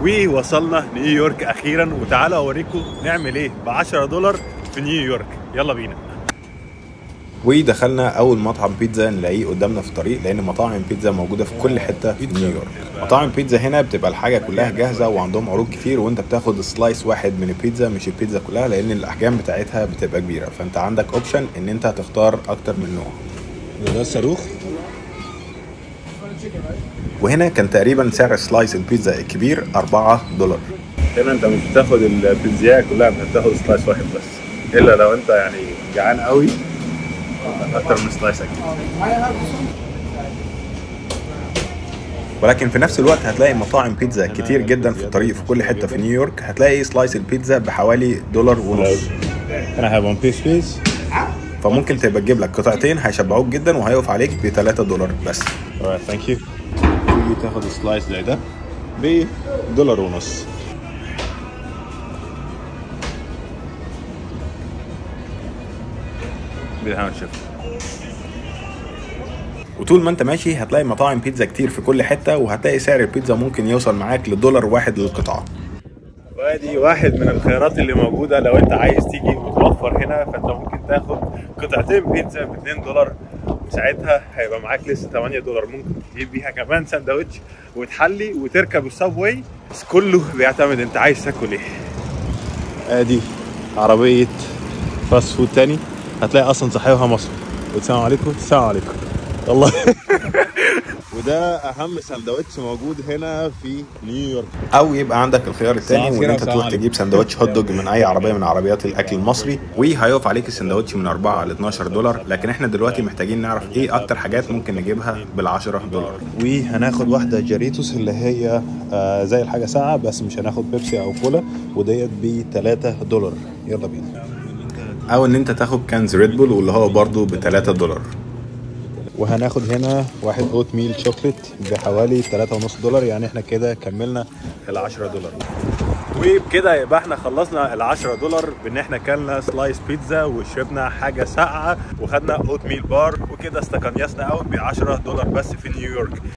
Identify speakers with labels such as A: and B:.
A: ووصلنا نيويورك اخيرا وتعالوا اوريكم نعمل ايه ب 10 دولار في نيويورك يلا بينا
B: ودخلنا اول مطعم بيتزا نلاقيه قدامنا في الطريق لان مطاعم بيتزا موجوده في كل حته في نيويورك مطاعم بيتزا هنا بتبقى الحاجه كلها جاهزه وعندهم عروض كتير وانت بتاخد سلايس واحد من البيتزا مش البيتزا كلها لان الاحجام بتاعتها بتبقى كبيره فانت عندك اوبشن ان انت هتختار اكتر من نوع
A: ده الصاروخ
B: وهنا كان تقريبا سعر سلايس البيتزا الكبير 4 دولار
A: هنا انت مش بتاخد البيتزا كلها انت بتاخد سلايس واحد بس الا لو انت يعني جعان قوي اكتر من سلايس اكيد
B: ولكن في نفس الوقت هتلاقي مطاعم بيتزا كتير جدا في الطريق في كل حته في نيويورك هتلاقي سلايس البيتزا بحوالي دولار ونص
A: Can I have one piece please?
B: فممكن تبقى تجيب لك قطعتين هيشبعوك جدا وهيقف عليك ب 3 دولار بس
A: Alright thank you تيجي تاخد سلايس زي ده بدولار ونص بالهنا شوف
B: وطول ما انت ماشي هتلاقي مطاعم بيتزا كتير في كل حته وهتلاقي سعر البيتزا ممكن يوصل معاك لدولار واحد للقطعه
A: وادي واحد من الخيارات اللي موجوده لو انت عايز تيجي وتوفر هنا فانت ممكن تاخد قطعتين بيتزا ب 2 دولار وساعتها هيبقى معاك لسه 8 دولار ممكن تجيب بيها كمان ساندوتش وتحلي وتركب السب واي بس كله بيعتمد انت عايز تاكل ايه ادي عربيه فاست فود تاني هتلاقي اصلا صاحبها مصري والسلام عليكم السلام عليكم والله وده اهم ساندوتش موجود هنا في نيويورك
B: او يبقى عندك الخيار التاني
A: السلام
B: وان انت
A: عليكم.
B: تروح تجيب سندوتش هوت دوج من اي عربيه من عربيات الاكل المصري وهيقف عليك السندوتش من 4 ل 12 دولار لكن احنا دلوقتي محتاجين نعرف ايه اكتر حاجات ممكن نجيبها بال 10 دولار
A: وهناخد واحده جاريتوس اللي هي آه زي الحاجه ساعه بس مش هناخد بيبسي او كولا وديت ب 3 دولار يلا بينا
B: او ان انت تاخد كنز ريد بول واللي هو برضه ب 3 دولار
A: وهناخد هنا واحد اوت ميل شوكليت بحوالي 3.5 دولار يعني احنا كده كملنا ال 10 دولار وبكده يبقى احنا خلصنا ال 10 دولار بان احنا كلنا سلايس بيتزا وشربنا حاجه ساقعه وخدنا اوت ميل بار وكده استقنيسنا قوي ب 10 دولار بس في نيويورك